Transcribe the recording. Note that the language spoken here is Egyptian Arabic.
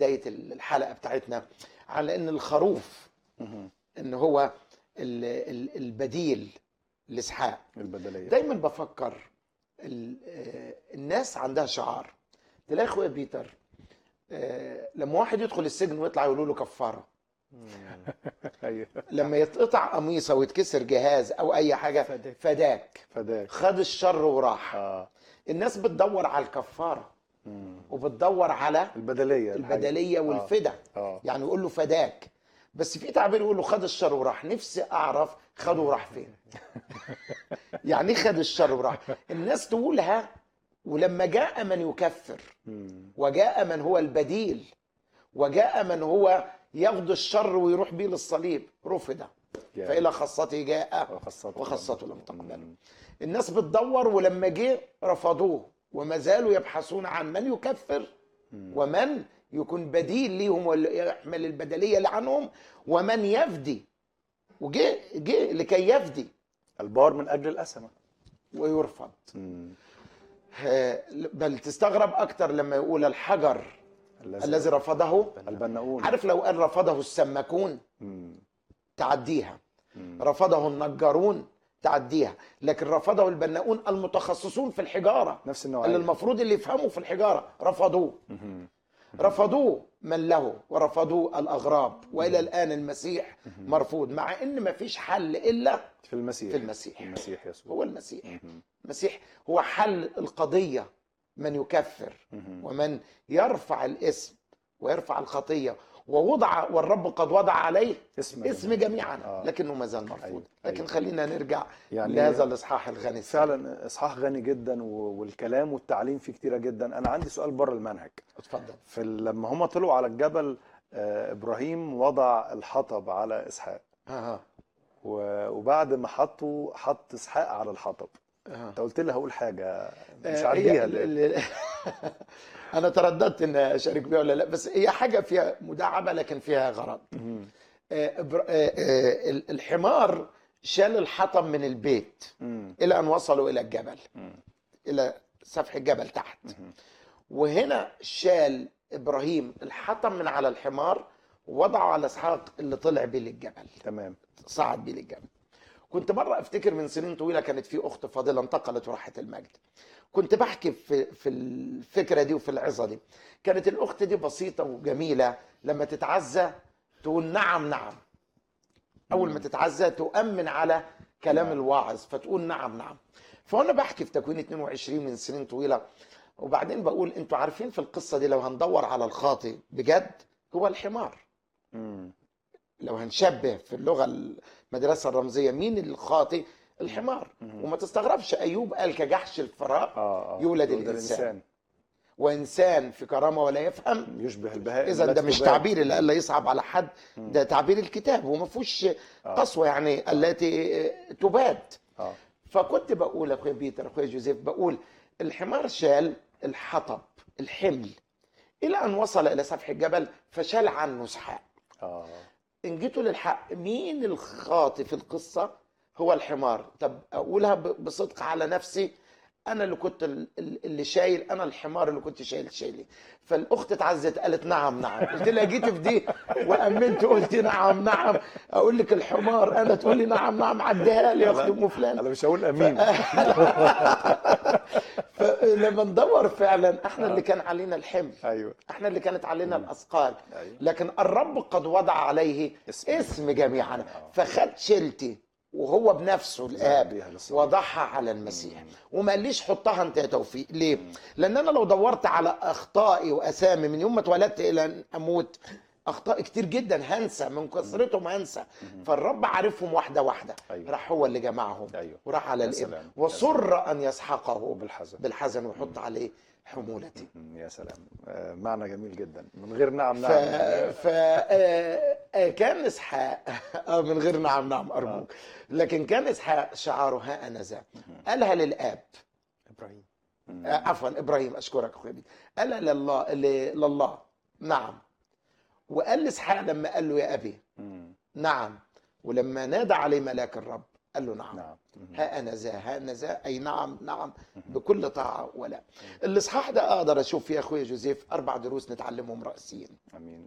بدايه الحلقه بتاعتنا على ان الخروف مهم. ان هو ال- ال- البديل لاسحاق البدليه دايما بفكر ال- آه، الناس عندها شعار تلاقي اخويا بيتر آه، لما واحد يدخل السجن ويطلع يقولوا له كفاره ايوه لما يتقطع قميصه ويتكسر جهاز او اي حاجه فداك. فداك فداك خد الشر وراح اه الناس بتدور على الكفاره مم. وبتدور على البدليه الحقيقة. البدليه والفدا اه يعني يقول له فداك بس في تعبير يقول له خد الشر وراح نفسي اعرف خده وراح فين يعني ايه خد الشر وراح الناس تقولها ولما جاء من يكفر مم. وجاء من هو البديل وجاء من هو ياخد الشر ويروح بيه للصليب رفض يا. فإلى خاصته جاء وخاصته وخاصته لم تقبل مم. الناس بتدور ولما جه رفضوه وما زالوا يبحثون عن من يكفر مم. ومن يكون بديل ليهم ويحمل البدليه اللي عنهم ومن يفدي وجه جه لكي يفدي البار من اجل الاسمه ويرفض مم. ها، بل تستغرب اكتر لما يقول الحجر الذي الذي رفضه البناؤون عارف لو قال رفضه السماكون مم. تعديها مم. رفضه النجارون تعديها لكن رفضه البناؤون المتخصصون في الحجاره نفس اللي النوعيه المفروض اللي يفهموا في الحجاره رفضوه مهم. رفضوه من له ورفضوه الاغراب والى الان المسيح مرفوض مع ان ما فيش حل الا في المسيح في المسيح. المسيح يسوع هو المسيح مهم. المسيح هو حل القضيه من يكفر مهم. ومن يرفع الاسم ويرفع الخطيه ووضع والرب قد وضع عليه اسم اسم جميعا آه. لكنه ما زال مرفوض أيوة. لكن أيوة. خلينا نرجع يعني لهذا الاصحاح الغني الثاني. فعلا اصحاح غني جدا و- والكلام والتعليم فيه كتيره جدا انا عندي سؤال بره المنهج اتفضل في ال- لما هم طلعوا على الجبل آه، ابراهيم وضع الحطب على اسحاق ها و- وبعد ما حطوا حط اسحاق على الحطب ها انت قلت لي هقول حاجه مش آه، عديها هي ليه؟ ال- ال- انا ترددت ان اشارك بيها ولا لا بس هي حاجه فيها مداعبه لكن فيها غرض مهم. آه، إبر- آه، آه، ال- الحمار شال الحطب من البيت مم. الى ان وصلوا الى الجبل مم. الى سفح الجبل تحت مهم. وهنا شال ابراهيم الحطب من على الحمار ووضعه على اسحاق اللي طلع بيه للجبل تمام صعد بيه للجبل كنت مره افتكر من سنين طويله كانت في اخت فاضله انتقلت وراحت المجد كنت بحكي في في الفكره دي وفي العظه دي كانت الاخت دي بسيطه وجميله لما تتعزى تقول نعم نعم اول ما تتعزى تؤمن على كلام نعم. الواعظ فتقول نعم نعم فانا بحكي في تكوين 22 من سنين طويله وبعدين بقول انتوا عارفين في القصه دي لو هندور على الخاطئ بجد هو الحمار مم. لو هنشبه في اللغه المدرسه الرمزيه مين الخاطئ الحمار مهم. وما تستغربش ايوب قال كجحش الفراء اه اه يولد الإنسان. وانسان في كرامه ولا يفهم يشبه البهائم اذا ده التي مش تبان. تعبير اللي الا يصعب على حد مم. ده تعبير الكتاب وما فيهوش آه. قسوه يعني التي تباد اه فكنت بقول اخويا بيتر اخويا جوزيف بقول الحمار شال الحطب الحمل الى ان وصل الى سفح الجبل فشال عنه اسحاق اه ان جيتوا للحق مين الخاطئ في القصه هو الحمار طب اقولها ب- بصدق على نفسي انا اللي كنت ال- ال- اللي شايل انا الحمار اللي كنت شايل شايلي فالاخت اتعزت قالت نعم نعم قلت لها جيت في دي وامنت قلت نعم نعم اقول لك الحمار انا تقول لي نعم نعم عديها لي يا اخت ام فلان انا مش هقول امين فلما ندور فعلا احنا اللي كان علينا الحمل ايوه احنا اللي كانت علينا الاثقال ايوه لكن الرب قد وضع عليه اسم. اسم جميعا آه. فخد شيلتي وهو بنفسه الاب بيها للصليب. وضعها على المسيح وما قاليش حطها انت يا توفيق ليه لان انا لو دورت على اخطائي واسامي من يوم ما اتولدت الى ان اموت اخطاء كتير جدا هنسى من كثرتهم هنسى فالرب عارفهم واحده واحده أيوة. راح هو اللي جمعهم ايوه وراح على يا الابن سلام. يا وصر ان يسحقه وبالحزن بالحزن ويحط عليه حمولتي مم، يا سلام آه، معنى جميل جدا من غير نعم ف... نعم يعني. ف... آه، آه، كان اسحاق آه، من غير نعم نعم ارجوك لكن كان اسحاق شعاره ها انا ذا قالها للاب ابراهيم مم. آه، عفوا ابراهيم اشكرك اخويا بيه. قالها لله ل- لله نعم وقال لاسحاق لما قال له يا ابي مم. نعم ولما نادى عليه ملاك الرب قال له نعم نعم مهم. ها أنا ذا ها أنا ذا أي نعم نعم بكل طاعة ولا الإصحاح ده أقدر أشوف فيه يا أخويا جوزيف أربع دروس نتعلمهم رئيسيين امين